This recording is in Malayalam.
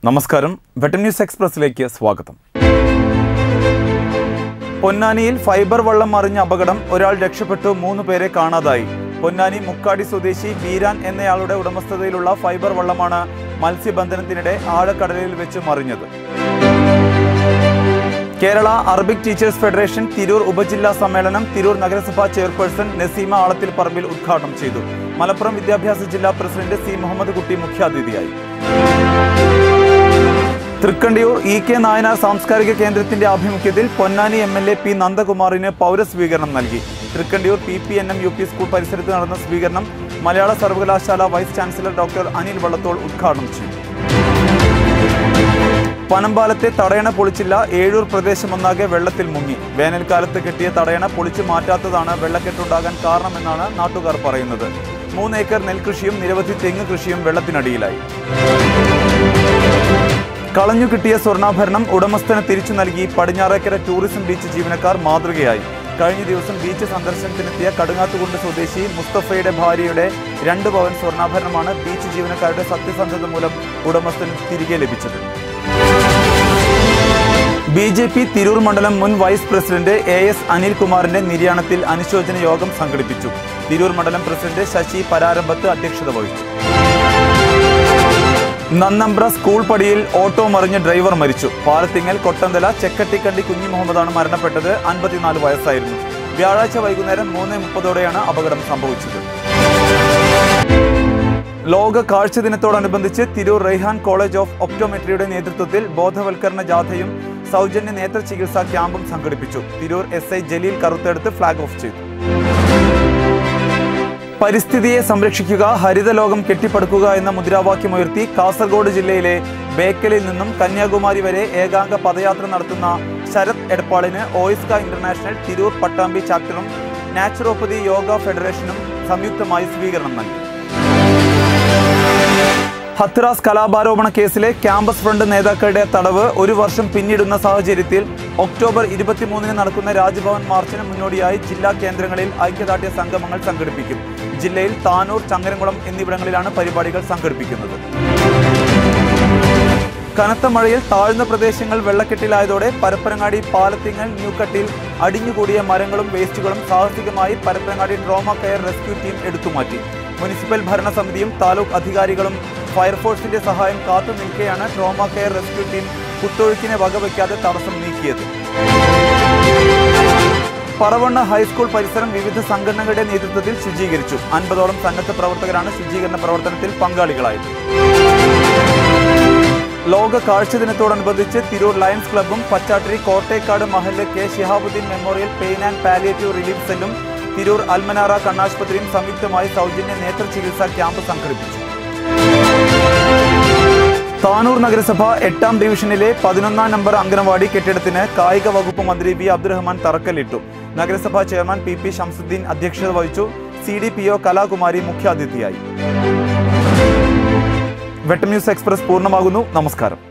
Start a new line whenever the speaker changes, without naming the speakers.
നമസ്കാരം വെട്ടം ന്യൂസ് എക്സ്പ്രസിലേക്ക് സ്വാഗതം പൊന്നാനിയിൽ ഫൈബർ വള്ളം മറിഞ്ഞ അപകടം ഒരാൾ രക്ഷപ്പെട്ടു മൂന്ന് പേരെ കാണാതായി പൊന്നാനി മുക്കാടി സ്വദേശി ബീരാൻ എന്നയാളുടെ ഉടമസ്ഥതയിലുള്ള ഫൈബർ വള്ളമാണ് മത്സ്യബന്ധനത്തിനിടെ ആഴക്കടലിൽ വെച്ച് മറിഞ്ഞത് Kerala Arabic teachers federation Tirur ഉപജില്ലാ സമ്മേളനം തിരൂർ നഗരസഭാ ചെയർപേഴ്സൺ നസീമ ആളത്തിൽ പറമ്പിൽ ഉദ്ഘാടനം ചെയ്തു മലപ്പുറം വിദ്യാഭ്യാസ ജില്ലാ പ്രസിഡന്റ് സി മുഹമ്മദ് കുട്ടി മുഖ്യാതിഥിയായി തൃക്കണ്ടിയൂർ ഇ കെ നായനാർ സാംസ്കാരിക കേന്ദ്രത്തിന്റെ ആഭിമുഖ്യത്തിൽ Ponnani M L A P നന്ദകുമാറിന് പൗരസ്വീകരണം നൽകി Thrikkandiyur P P N M U P school പരിസരത്ത് നടന്ന സ്വീകരണം മലയാള സർവകലാശാല vice chancellor doctor Anil Vallathol ഉദ്ഘാടനം ചെയ്തു പനമ്പാലത്തെ തടയണ പൊളിച്ചില്ല ഏഴൂർ പ്രദേശമൊന്നാകെ വെള്ളത്തിൽ മുങ്ങി വേനൽക്കാലത്ത് കെട്ടിയ തടയണ പൊളിച്ചു മാറ്റാത്തതാണ് വെള്ളക്കെട്ടുണ്ടാകാൻ കാരണമെന്നാണ് നാട്ടുകാർ പറയുന്നത് മൂന്ന് ഏക്കർ നെൽകൃഷിയും നിരവധി തെങ്ങ് കൃഷിയും വെള്ളത്തിനടിയിലായി കളഞ്ഞു കിട്ടിയ സ്വർണ്ണാഭരണം ഉടമസ്ഥന് തിരിച്ചു നൽകി പടിഞ്ഞാറേക്കര ടൂറിസം ബീച്ച് ജീവനക്കാർ മാതൃകയായി കഴിഞ്ഞ ദിവസം ബീച്ച് സന്ദർശനത്തിനെത്തിയ കടുങ്ങാത്തുകുണ്ട് സ്വദേശി മുസ്തഫയുടെ ഭാര്യയുടെ രണ്ട് പവൻ സ്വർണ്ണാഭരണമാണ് ബീച്ച് ജീവനക്കാരുടെ സത്യസന്ധത മൂലം ഉടമസ്ഥന് തിരികെ ലഭിച്ചത് ബി ജെ പി തിരൂർ മണ്ഡലം മുൻ വൈസ് പ്രസിഡന്റ് എ എസ് അനിൽകുമാറിന്റെ നിര്യാണത്തിൽ അനുശോചന യോഗം സംഘടിപ്പിച്ചു തിരൂർ മണ്ഡലം പ്രസിഡന്റ് ശശി പരാരംഭത്ത് അധ്യക്ഷത വഹിച്ചു നന്നമ്പ്ര സ്കൂൾ പടിയിൽ ഓട്ടോ മറിഞ്ഞ് ഡ്രൈവർ മരിച്ചു പാലത്തിങ്ങൽ കൊട്ടന്തല ചെക്കട്ടിക്കണ്ടി കുഞ്ഞി മുഹമ്മദാണ് മരണപ്പെട്ടത് അൻപത്തിനാല് വയസ്സായിരുന്നു വ്യാഴാഴ്ച വൈകുന്നേരം മൂന്ന് മുപ്പതോടെയാണ് അപകടം സംഭവിച്ചത് ലോക കാഴ്ച ദിനത്തോടനുബന്ധിച്ച് തിരൂർ റെയ്ഹാൻ കോളേജ് ഓഫ് ഒപ്റ്റോമെട്രിയുടെ നേതൃത്വത്തിൽ ബോധവൽക്കരണ ജാഥയും സൗജന്യ നേത്ര ചികിത്സാ ക്യാമ്പും സംഘടിപ്പിച്ചു തിരൂർ എസ് ഐ ജലീൽ കറുത്തെടുത്ത് ഫ്ളാഗ് ഓഫ് ചെയ്തു പരിസ്ഥിതിയെ സംരക്ഷിക്കുക ഹരിതലോകം കെട്ടിപ്പടുക്കുക എന്ന മുദ്രാവാക്യമുയർത്തി കാസർഗോഡ് ജില്ലയിലെ ബേക്കലിൽ നിന്നും കന്യാകുമാരി വരെ ഏകാംഗ പദയാത്ര നടത്തുന്ന ശരത് എടപ്പാളിന് ഓയിസ്ക ഇന്റർനാഷണൽ തിരൂർ പട്ടാമ്പി ചാപ്റ്ററും നാച്ചുറോപ്പതി യോഗ ഫെഡറേഷനും സംയുക്തമായി സ്വീകരണം നൽകി ഹത്രാസ് കലാപാരോപണ കേസിലെ ക്യാമ്പസ് ഫ്രണ്ട് നേതാക്കളുടെ തടവ് ഒരു വർഷം പിന്നിടുന്ന സാഹചര്യത്തിൽ ഒക്ടോബർ ഇരുപത്തിമൂന്നിന് നടക്കുന്ന രാജ്ഭവൻ മാർച്ചിന് മുന്നോടിയായി ജില്ലാ കേന്ദ്രങ്ങളിൽ ഐക്യദാർഢ്യ സംഗമങ്ങൾ സംഘടിപ്പിക്കും ജില്ലയിൽ താനൂർ ചങ്ങരംകുളം എന്നിവിടങ്ങളിലാണ് പരിപാടികൾ സംഘടിപ്പിക്കുന്നത് കനത്ത മഴയിൽ താഴ്ന്ന പ്രദേശങ്ങൾ വെള്ളക്കെട്ടിലായതോടെ പരപ്പനങ്ങാടി പാലത്തിങ്ങൽ ന്യൂക്കട്ടിൽ അടിഞ്ഞുകൂടിയ മരങ്ങളും വേസ്റ്റുകളും സാഹസികമായി Parappanangadi trauma care rescue team എടുത്തുമാറ്റി മുനിസിപ്പൽ ഭരണസമിതിയും താലൂക്ക് അധികാരികളും ഫയർഫോഴ്സിന്റെ സഹായം കാത്തു നിൽക്കെയാണ് ട്രോമ കെയർ റെസ്ക്യൂ ടീം കുത്തൊഴുക്കിനെ വകവയ്ക്കാതെ തടസ്സം നീക്കിയത് പറവണ്ണ ഹൈസ്കൂൾ പരിസരം വിവിധ സംഘടനകളുടെ നേതൃത്വത്തിൽ ശുചീകരിച്ചു അൻപതോളം സന്നദ്ധ പ്രവർത്തകരാണ് ശുചീകരണ പ്രവർത്തനത്തിൽ പങ്കാളികളായത് ലോക കാഴ്ച ദിനത്തോടനുബന്ധിച്ച് തിരൂർ ലയൺസ് ക്ലബ്ബും പച്ചാട്ടിരി കോട്ടേക്കാട് മഹല്ല് K Shihabuddin memorial pain and palliative relief സെല്ലും തിരൂർ അൽമനാറ കണ്ണാശുപത്രിയും സംയുക്തമായി സൗജന്യ നേത്ര ചികിത്സാ ക്യാമ്പ് സംഘടിപ്പിച്ചു താനൂർ നഗരസഭ എട്ടാം ഡിവിഷനിലെ പതിനൊന്നാം നമ്പർ അംഗനവാടി കെട്ടിടത്തിന് കായിക വകുപ്പ് മന്ത്രി വി അബ്ദുറഹ്മാൻ തറക്കല്ലിട്ടു നഗരസഭാ ചെയർമാൻ പി പി ഷംസുദ്ദീൻ അധ്യക്ഷത വഹിച്ചു C D P O Kalakumari മുഖ്യാതിഥിയായി വെട്ടം ന്യൂസ് എക്സ്പ്രസ് പൂർണ്ണമാകുന്നു നമസ്കാരം